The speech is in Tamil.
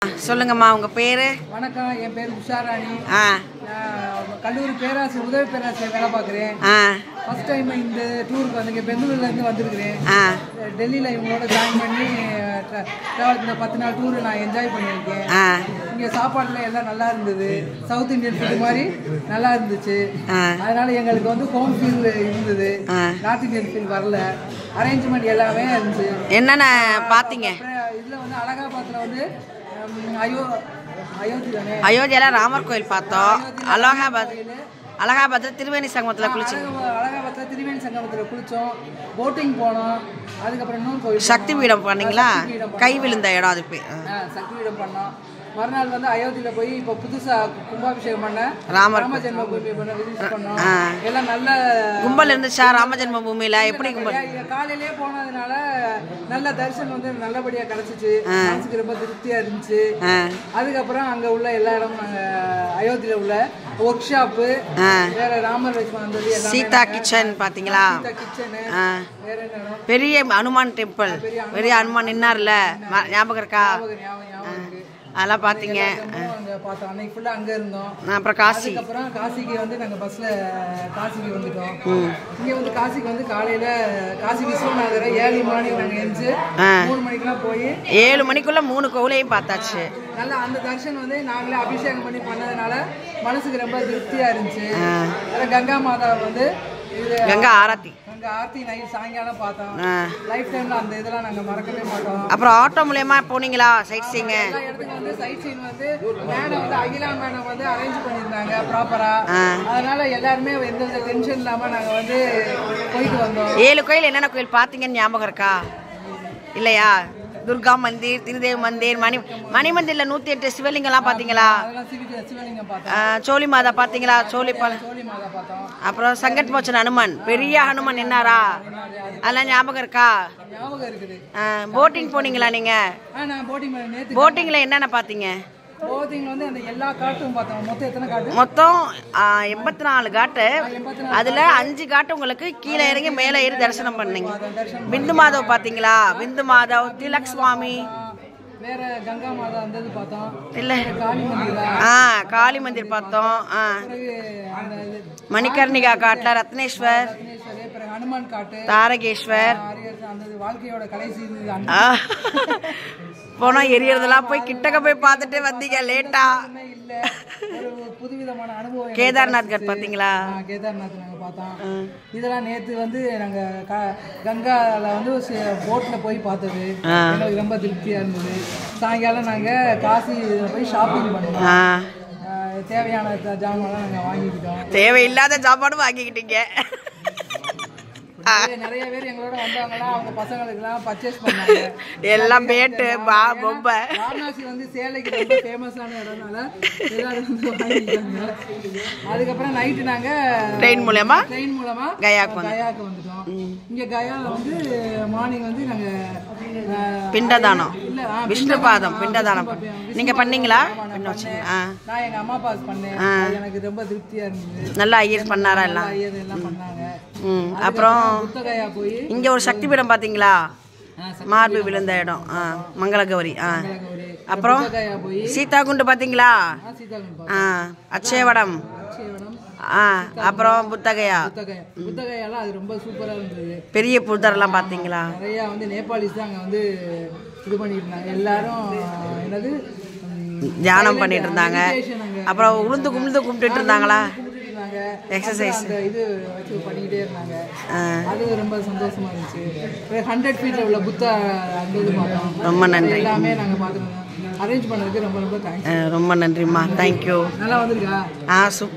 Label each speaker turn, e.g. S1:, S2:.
S1: சொல்லுங்கம்மா உங்க பேரு
S2: வணக்கம் என் பேர் உஷாராணி
S1: ஆ
S2: நான் கல்லூரி பேராசிரியர் உதவி பேராசிரியர் வேலை பார்க்குறேன்
S1: ஆ
S2: ஃபர்ஸ்ட் டைம் இந்த டூருக்கு வந்து பெங்களூர்லேருந்து வந்திருக்கிறேன்
S1: ஆ
S2: டெல்லியில் இவங்களோட ஜாயின் பண்ணி ட்ராவல் இந்த பத்து நாள் டூர் நான் என்ஜாய் பண்ணியிருக்கேன்
S1: ஆ
S2: இங்கே சாப்பாடுல எல்லாம் நல்லா இருந்தது சவுத் இந்தியன் ஃபுட் மாதிரி நல்லா இருந்துச்சு
S1: ஆ.
S2: அதனால எங்களுக்கு வந்து ஹோம் ஃபீல் இருந்தது
S1: ஆ.
S2: நார்த் இந்தியன் ஃபீல் வரல அரேஞ்ச்மெண்ட் எல்லாமே இருந்துச்சு
S1: என்னென்ன பார்த்தீங்க
S2: அப்புறம் இதில் வந்து அலகாபாத்தில் வந்து ஹம், அயோ அயோத்தி தானே
S1: அயோத்தியால ராமர் கோயில் பார்த்தோம் அலகாபாத் அலகாபாத்தில் திருவேணி சங்கமத்தில் குளிச்சு
S2: அழகா- அழகாபாத்தில் திரிவேணி சங்கமத்தில் குளித்தோம் போட்டிங் போனோம் அதுக்கப்புறம் இன்னும் கோயில்
S1: சக்தி பீடம் பண்ணீங்களா
S2: சக்தி பீடம்
S1: கை விழுந்த இடம் அது பேர்
S2: ஆ, சக்தி பீடம் பண்ணோம் மறுநாள் வந்து அயோத்தியில போய் இப்போ புதுசா கும்பாபிஷேகம் பண்ண
S1: ராமர்
S2: ராம ஜென்ம பூமி பண்ண விசிட் பண்ணோம்
S1: ஆ.
S2: எல்லாம் நல்ல
S1: கும்பல் இருந்துச்சா ராமஜென்ம பூமியில எப்படி கும்பல்
S2: இங்க காலையிலே போனதுனால நல்ல தரிசனம் வந்து நல்லபடியா கிடைச்சிச்சு மனசுக்கு ரொம்ப திருப்தியா இருந்துச்சு
S1: ஆ
S2: அதுக்கப்புறம் அங்க உள்ள எல்லா இடமும் நாங்க அயோத்தியில உள்ள ஒர்க் ஷாப்பு
S1: ஆ.
S2: வேற ராமர் லட்சுமணன் வந்தது எல்லாமே
S1: சீதா கிச்சன் பார்த்தீங்களா
S2: கிச்சனு
S1: ஆ
S2: வேற என்ன இடம்?
S1: பெரிய அனுமான் டெம்பிள் பெரிய அனுமான் நின்னார்ல ம- ஞாபகம் இருக்கா
S2: ஞாபகம் ஞாபகம் ஞாபகம் இருக்கு.
S1: அதெல்லாம் பார்த்தீங்க
S2: எல்லா அங்க பார்த்தோம் அன்னைக்கு ஃபுல்லா அங்க இருந்தோம்
S1: அப்புறம் காசி
S2: அதுக்கப்புறம் காசிக்கு வந்து நாங்க பஸ்ல காசிக்கு வந்துட்டோம் இங்க வந்து காசிக்கு வந்து காலையில காசி விஸ்வநாதரை ஏழு மணி நாங்க எழுந்து
S1: ஆ.
S2: மூணு மணிக்கெல்லாம் போய்
S1: ஏழு மணிக்குள்ள மூணு கோவிலையும் பார்த்தாச்சு
S2: நல்லா அந்த தர்ஷன் வந்து நாங்களே அபிஷேகம் பண்ணி பண்ணதுனால மனசுக்கு ரொம்ப திருப்தியா இருந்துச்சு அப்புறம் கங்கா மாதா வந்து இது
S1: கங்கா ஆரத்தி
S2: அங்க ஆர்த்தி நைட் சாயங்காலம் பார்த்தோம்
S1: ஆ.
S2: லைஃப் டைம்ல அந்த இதெல்லாம் நாங்க மறக்கவே மாட்டோம்
S1: அப்புறம் ஆட்டோ மூலியமா போனீங்களா சைட் சீங்க
S2: எல்லா இடத்துக்கும் வந்து சைட் சீன் வந்து மேடம் வந்து அகிலா மேடம் வந்து அரேஞ்ச் பண்ணியிருந்தாங்க ப்ராப்பரா அதனால எல்லாருமே எந்த வித டென்ஷன் இல்லாம நாங்க வந்து போயிட்டு வந்தோம்
S1: ஏழு கோயில் என்னென்ன கோயில் பார்த்தீங்கன்னு ஞாபகம் இருக்கா இல்லையா துர்கா மந்திர் திருதேவ் மந்திர் மணி மணி மந்திரில் நூற்றி எட்டு சிவலிங்கம்லாம் பார்த்தீங்களா
S2: அதெல்லாம் சிவி சிவலிங்கம் பார்த்தோம்
S1: ஆ, சோழி மாதா பார்த்தீங்களா சோழி பல
S2: சோழி மாதா பார்த்தோம்
S1: அப்புறம் சங்கட் மோச்சன் ஹனுமன் பெரிய ஹனுமன் என்னாரா அதெல்லாம் ஞாபகம் இருக்கா
S2: ஞாபகம் இருக்குது
S1: போட்டிங் போனீங்களா நீங்கள்
S2: ஆ நான் போட்டிங் நேற்று
S1: போட்டிங்கில் என்னென்ன பார்த்தீங்க
S2: போட்டிங் வந்து அந்த எல்லா காட்டும் பார்த்தோம் மொத்தம் எத்தனை காட்டு
S1: மொத்தம் எண்பத்தி நாலு காட்டு
S2: எண்பத்தி
S1: அதில் அஞ்சு காட்டு உங்களுக்கு கீழே இறங்கி மேலே ஏறி தரிசனம் பண்ணீங்க பிந்து மாதவ் பார்த்தீங்களா பிந்து மாதவ் திலக் சுவாமி
S2: வேற கங்கா மாதா அந்த இது பார்த்தோம்
S1: இல்லை
S2: காளி மந்திரா
S1: ஆ காளி மந்திர் பார்த்தோம் ஆ
S2: பிறகு அந்த இது
S1: மணிகர்ணிகா காட்டில் ரத்னேஸ்வர்
S2: ரத்னேஸ்வரி பிறகு ஹனுமான் காட்டு
S1: தாரகேஸ்வர்
S2: ஆரியர் அந்த இது வாழ்க்கையோட கடைசி இது அந்த
S1: ஆ. போனா எரியறதெல்லாம் போய் கிட்டக்க போய் பார்த்துட்டு வந்தீங்க லேட்டா
S2: ஒண்ணுமே இல்ல ஒரு புதுவிதமான அனுபவம் எங்களுக்கு
S1: கேதார்நாத் கட் பார்த்தீங்களா
S2: ஆ, கேதார்நாத் நாங்க பார்த்தோம் இதெல்லாம் நேத்து வந்து நாங்க க- கங்கால வந்து போட்ல போய் பார்த்தது எங்களுக்கு ரொம்ப திருப்தியா இருந்தது சாயங்காலம் நாங்க காசி போய் ஷாப்பிங் பண்ணோம்
S1: ஆ
S2: ஆ, தேவையான த- ஜாமான்லாம் நாங்க வாங்கிக்கிட்டோம்
S1: தேவையில்லாத சாப்பாடு வாங்கிக்கிட்டீங்க
S2: நிறைய- நிறைய பேர் எங்களோட வந்தவங்கலாம் அவங்க பசங்களுக்குலாம் பர்ச்சேஸ் பண்ணாங்க
S1: எல்லாம் பேட்டு பா பொம்மை
S2: வாரணாசி வந்து சேலைக்கு ரொம்ப ஃபேமஸான இடம்னால எல்லாரும் வந்து வாங்கிக்கிட்டாங்க அதுக்கப்புறம் நைட்டு நாங்க
S1: ட்ரெயின் மூலயமா
S2: ட்ரெயின் மூலமா
S1: கயாக்கு வந்து
S2: கயாக்கு வந்துட்டோம் இங்க கயால வந்து மார்னிங் வந்து நாங்க அஹ்,
S1: பிண்டதானம்
S2: இல்ல ஆ,
S1: விஷ்ணு பாதம் பிண்டதானம் நீங்க பண்ணீங்களா பின்ன வச்சீங்க ஆ
S2: நான் எங்க அம்மா அப்பா பண்ணேன் அது எனக்கு ரொம்ப திருப்தியா இருந்தது
S1: நல்லா ஐயர் பண்ணாரா எல்லாம்
S2: ஐயர் எல்லாம் பண்ணாங்க
S1: ம் அப்புறம்
S2: புத்தகையா போய்
S1: இங்க ஒரு சக்தி பீடம் பாத்தீங்களா
S2: ஆ,
S1: மார்பு விழுந்த இடம் ஆ மங்களகௌரி ஆ
S2: ஒரு
S1: அப்புறம்
S2: புத்தகையா போய்
S1: சீதா குண்டு பாத்தீங்களா
S2: ஆ, சீதாகுண்டம்
S1: ஆ அச்சயவடம்
S2: அக்ஷயவனம்
S1: ஆ அப்புறம் புத்தகையா
S2: புத்தகையா புத்தகையெல்லாம் அது ரொம்ப சூப்பரா இருந்தது
S1: பெரிய புத்தரெல்லாம் பாத்தீங்களா
S2: நிறைய வந்து நேபாளிஸ் தான் அங்க வந்து இது பண்ணிட்டு இருந்தாங்க எல்லாரும் என்னது ம்,
S1: தியானம் பண்ணிட்டு இருந்தாங்க
S2: meditation அங்க
S1: அப்புறம் உளுந்து கும்பிட்டு கும்பிட்டுட்டு இருந்தாங்களா
S2: கும்பிட்டுட்டு இருந்தாங்க
S1: எக்ஸசைஸ்
S2: அந்த இது வச்சு பண்ணிக்கிட்டே இருந்தாங்க
S1: ஆ,
S2: அது ரொம்ப சந்தோஷமா இருந்துச்சு ஹண்ட்ரட் ஃபீட்ல உள்ள புத்தா அந்த இது பார்த்தோம்
S1: ரொம்ப நன்றி
S2: எல்லாமே நாங்க பார்த்துருந்தோம் அரேஞ்ச் பண்ணதுக்கு ரொம்ப ரொம்ப தேங்க்ஸ்
S1: ஆ, ரொம்ப நன்றிம்மா தேங்க்யூ
S2: நல்லா வந்திருக்கா
S1: ஆ சூப்